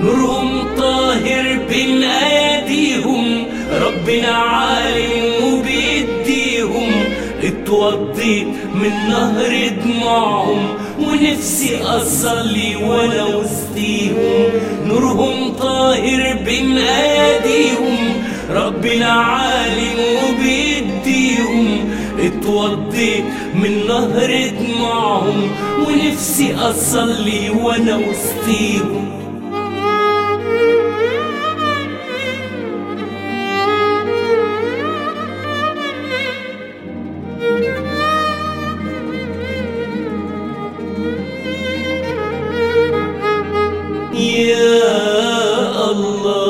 نورهم طاهر بين ايديهم ربنا عالم وبيديهم اتوضيت من نهر دموعهم ونفسي اصلي وانا وسطيهم نورهم طاهر بين ايديهم ربنا عالم وبيديهم اتوضيت من نهر دموعهم ونفسي اصلي وانا وسطيهم يا الله